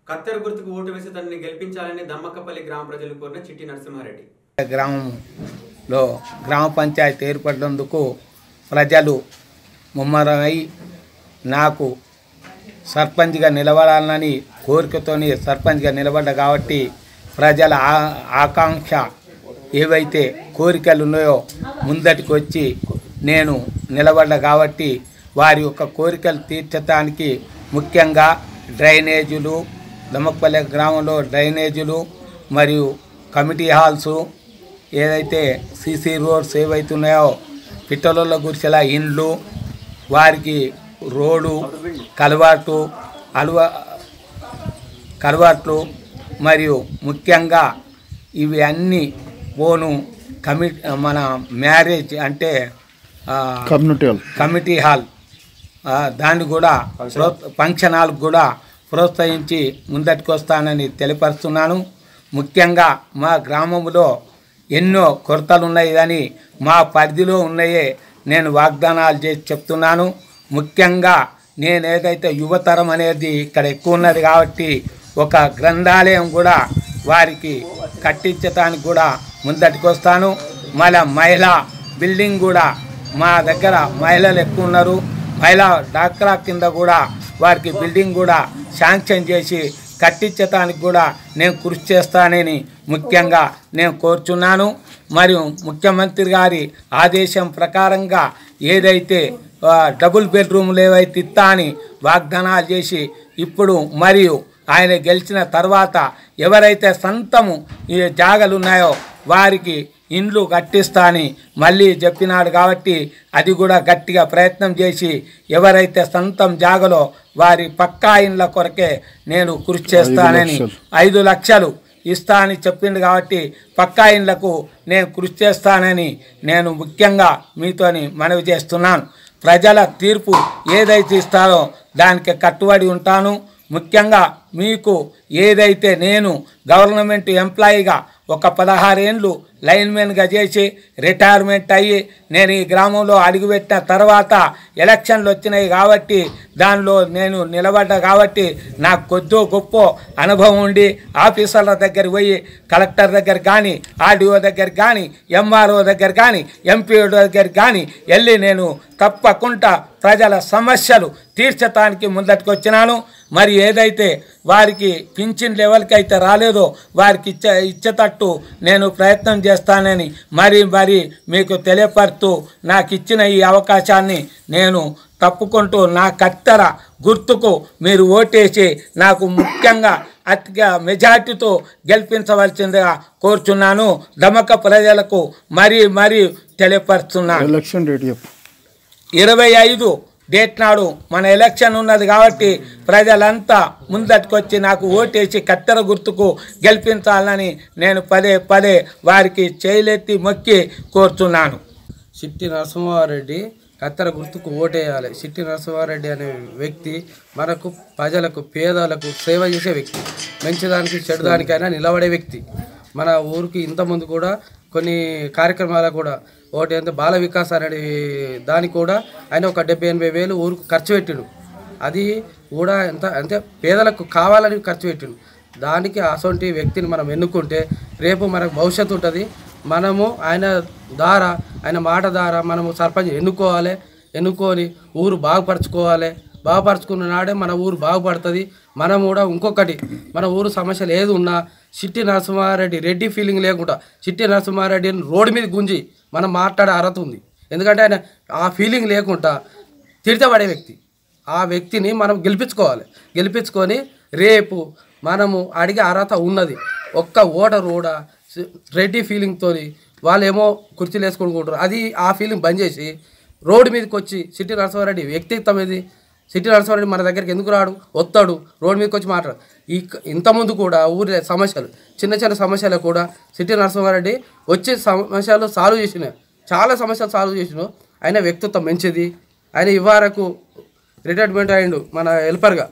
కత్తెర గుర్తుకు ఓటు వేసి తనని గెలిపించాలని దమ్మక్కపల్లి గ్రామ ప్రజలు కోరిన చిట్టి నరసింహారెడ్డి గ్రామంలో గ్రామ పంచాయతీ ఏర్పడినందుకు ప్రజలు ముమ్మరమై నాకు సర్పంచ్గా నిలబడాలని కోరికతోని సర్పంచ్గా నిలబడ్డా కాబట్టి ప్రజల ఆ- ఆకాంక్ష ఏవైతే కోరికలు ఉన్నాయో ముందటికి వచ్చి నేను నిలబడ్డా కాబట్టి వారి యొక్క కోరికలు తీర్చడానికి ముఖ్యంగా డ్రైనేజీలు దమ్మపల్లె గ్రామంలో డ్రైనేజీలు మరియు కమిటీ హాల్సు ఏదైతే సీసీ రోడ్స్ ఏవైతే ఉన్నాయో పిట్టల గురిసెల ఇండ్లు వారికి రోడ్డు కలవాటు అలవ కలవాట్లు మరియు ముఖ్యంగా ఇవి అన్నీ పోను కమి మన మ్యారేజ్ అంటే ఆ, కమ్యూనిటీ హాల్ కమిటీ హాల్ ఆ, దాన్ని కూడా ప్రో ఫంక్షన్ హాల్ కూడా ప్రోత్సహించి ముందటికి వస్తానని తెలియపరుస్తున్నాను ముఖ్యంగా మా గ్రామంలో ఎన్నో కొరతలు ఉన్నాయి కానీ మా పరిధిలో ఉన్నాయే నేను వాగ్దానాలు చేసి చెప్తున్నాను ముఖ్యంగా నేను ఏదైతే యువతరం అనేది ఇక్కడ ఎక్కువ ఉన్నది కాబట్టి ఒక గ్రంథాలయం కూడా వారికి కట్టించడానికి కూడా ముందటికి వస్తాను మళ్ళా మహిళా బిల్డింగ్ కూడా మా దగ్గర మహిళలు ఎక్కువ ఉన్నారు మహిళా డాక్రా కింద కూడా వారికి బిల్డింగ్ కూడా శాంక్షన్ చేసి కట్టించడానికి కూడా నేను కృషి చేస్తానని ముఖ్యంగా నేను కోరుచున్నాను మరియు ముఖ్యమంత్రి గారి ఆదేశం ప్రకారంగా ఏదైతే ఆ, డబుల్ బెడ్రూమ్లు ఏవైతే ఇస్తా అని వాగ్దానాలు చేసి ఇప్పుడు మరియు ఆయన గెలిచిన తర్వాత ఎవరైతే సొంతము ఈ జాగలు ఉన్నాయో వారికి ఇండ్లు కట్టిస్తా అని మళ్ళీ చెప్పినాడు కాబట్టి అది కూడా గట్టిగా ప్రయత్నం చేసి ఎవరైతే సొంతం జాగలో వారి పక్కా ఇండ్ల కొరకే నేను కృషి చేస్తానని లక్షలు. ఐదు లక్షలు ఇస్తా అని చెప్పిండు కాబట్టి పక్కా ఇండ్లకు నేను కృషి చేస్తానని నేను ముఖ్యంగా మీతోని మనవి చేస్తున్నాను ప్రజల తీర్పు ఏదైతే ఇస్తారో దానికి కట్టుబడి ఉంటాను ముఖ్యంగా మీకు ఏదైతే నేను గవర్నమెంట్ ఎంప్లాయీగా ఒక పదహారేండ్లు లైన్మెన్గా చేసి రిటైర్మెంట్ అయ్యి నేను ఈ గ్రామంలో అడుగుపెట్టిన తర్వాత ఎలక్షన్లు వచ్చినాయి కాబట్టి దానిలో నేను నిలబడ్డా కాబట్టి నాకు కొద్దో గొప్ప అనుభవం ఉండి ఆఫీసర్ల దగ్గర పోయి కలెక్టర్ దగ్గర కానీ ఆర్డీఓ దగ్గర కానీ ఎంఆర్ఓ దగ్గర కానీ ఎంపీఓ దగ్గర కానీ వెళ్ళి నేను తప్పకుండా ప్రజల సమస్యలు తీర్చడానికి ముందటికి వచ్చినాను మరి ఏదైతే వారికి పింఛన్ లెవెల్కి అయితే రాలేదో వారికి ఇచ్చే ఇచ్చేటట్టు నేను ప్రయత్నం చేస్తానని మరి మరి మీకు తెలియపరుతూ నాకు ఇచ్చిన ఈ అవకాశాన్ని నేను తప్పుకుంటూ నా కత్తెర గుర్తుకు మీరు ఓటేసి నాకు ముఖ్యంగా అతిగా మెజార్టీతో గెలిపించవలసిందిగా కోరుచున్నాను దమక ప్రజలకు మరీ మరీ తెలియపరుస్తున్నాను ఎలక్షన్ డేట్ చెప్పు ఇరవై ఐదు డేట్ నాడు మన ఎలక్షన్ ఉన్నది కాబట్టి ప్రజలంతా ముందటికొచ్చి నాకు ఓటేసి కత్తెర గుర్తుకు గెలిపించాలని నేను పదే పదే వారికి చేయలెత్తి మొక్కి కోరుతున్నాను సిట్టి నరసింహారెడ్డి కత్తెర గుర్తుకు ఓటేయాలి సిట్టి నరసింహారెడ్డి అనే వ్యక్తి మనకు ప్రజలకు పేదలకు సేవ చేసే వ్యక్తి మంచిదానికి చెడుదానికైనా నిలబడే వ్యక్తి మన ఊరికి ఇంతకుముందు కూడా కొన్ని కార్యక్రమాలకు కూడా ఒకటి అంటే బాల వికాస్ అనే దానికి కూడా ఆయన ఒక డెబ్బై ఎనభై వేలు ఊరికి ఖర్చు పెట్టిండు అది కూడా ఎంత అంటే పేదలకు కావాలని ఖర్చు పెట్టిండు దానికి అసొంటి వ్యక్తిని మనం ఎన్నుకుంటే రేపు మనకు భవిష్యత్తు ఉంటుంది మనము ఆయన ద్వారా ఆయన మాట ద్వారా మనము సర్పంచ్ ఎన్నుకోవాలి ఎన్నుకొని ఊరు బాగుపరచుకోవాలి బాగుపరచుకున్న నాడే మన ఊరు బాగుపడుతుంది మనం కూడా ఇంకొకటి మన ఊరు సమస్యలు ఏది ఉన్నా చిట్టి నరసింహారెడ్డి రెడ్డి ఫీలింగ్ లేకుండా చిట్టి నరసింహారెడ్డిని రోడ్డు మీద గుంజి మనం మాట్లాడే అర్హత ఉంది ఎందుకంటే ఆయన ఆ ఫీలింగ్ లేకుండా తిడతబడే వ్యక్తి ఆ వ్యక్తిని మనం గెలిపించుకోవాలి గెలిపించుకొని రేపు మనము అడిగే అర్హత ఉన్నది ఒక్క ఓటర్ కూడా రెడ్డి ఫీలింగ్తో వాళ్ళేమో కుర్చీలు వేసుకుంటున్నారు అది ఆ ఫీలింగ్ బంద్ చేసి రోడ్డు మీదకి వచ్చి సిటీ నరసింహారెడ్డి వ్యక్తిత్వం ఇది సిటీ నరసింహారెడ్డి మన దగ్గరికి ఎందుకు రాడు వస్తాడు రోడ్డు మీదకి వచ్చి మాట్లాడు ఈ ఇంతకుముందు కూడా ఊరి సమస్యలు చిన్న చిన్న సమస్యలు కూడా సిటీ నరసింహారెడ్డి వచ్చి సమస్యలు సాల్వ్ చేసిన చాలా సమస్యలు సాల్వ్ చేసిన ఆయన వ్యక్తిత్వం మంచిది ఆయన ఇవ్వరకు రిటైర్మెంట్ అయ్యిండు మన హెల్పర్గా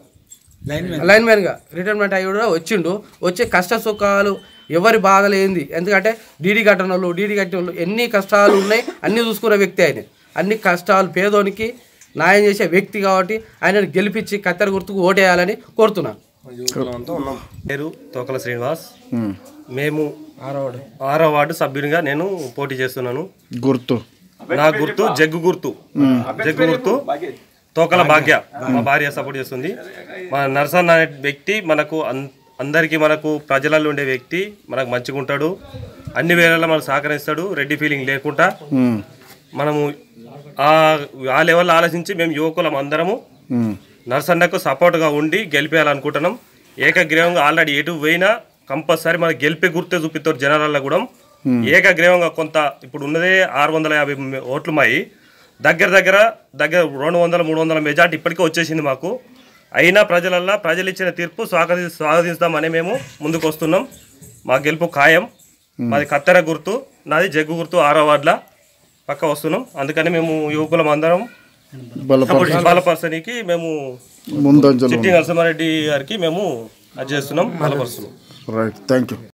లైన్మెన్గా రిటైర్మెంట్ అయ్యి కూడా వచ్చిండు వచ్చే కష్ట సుఖాలు ఎవరి బాధలు ఏంది ఎందుకంటే డీడీ కట్టిన వాళ్ళు డీడీ కట్టిన వాళ్ళు ఎన్ని కష్టాలు ఉన్నాయి అన్నీ చూసుకునే వ్యక్తి ఆయన అన్ని కష్టాలు పేదోనికి న్యాయం చేసే వ్యక్తి కాబట్టి ఆయనను గెలిపించి కత్తెర గుర్తుకు ఓటేయాలని కోరుతున్నాను పేరు తోకల శ్రీనివాస్ ఉమ్. మేము ఆరో వార్డు సభ్యునిగా నేను పోటీ చేస్తున్నాను గుర్తు నా గుర్తు జగ్గు గుర్తు జగ్గు గుర్తు తోకల భాగ్య మా భార్య సపోర్ట్ చేస్తుంది మా నరసన్న అనే వ్యక్తి మనకు అన్- అందరికీ మనకు ప్రజలలో ఉండే వ్యక్తి మనకు మంచిగా ఉంటాడు అన్ని వేళల్లో మనకు సహకరిస్తాడు రెడ్డి ఫీలింగ్ లేకుండా ఉమ్. మనము ఆ ఆ లెవెల్లో ఆలోచించి మేము యువకులం అందరము ఉమ్. నర్సన్నకు సపోర్ట్గా ఉండి గెలిపేయాలనుకుంటున్నాం ఏకగ్రీవంగా ఆల్రెడీ ఎటు పోయినా కంపల్సరీ మనకి గెలిపే గుర్తే చూపిస్తారు జనాలలో కూడా ఏకగ్రీవంగా కొంత ఇప్పుడు ఉన్నదే ఆరు వందల యాభై ఓట్లు మాయి దగ్గర దగ్గర దగ్గర రెండు వందల మూడు వందల మెజార్టీ ఇప్పటికే వచ్చేసింది మాకు అయినా ప్రజలల్లో ప్రజలు ఇచ్చిన తీర్పు స్వాగతి స్వాగతిస్తామని మేము ముందుకు వస్తున్నాం మా గెలుపు ఖాయం మాది కత్తెర గుర్తు నాది జగ్గు గుర్తు ఆరో వార్డుల పక్క వస్తున్నాం అందుకని మేము యువకులం అందరం బలపరి బలపరచడానికి మేము ముందంజలు చిట్టి నరసింహారెడ్డి గారికి మేము అది చేస్తున్నాం బలపరుస్తున్నాం రైట్ థ్యాంక్ యూ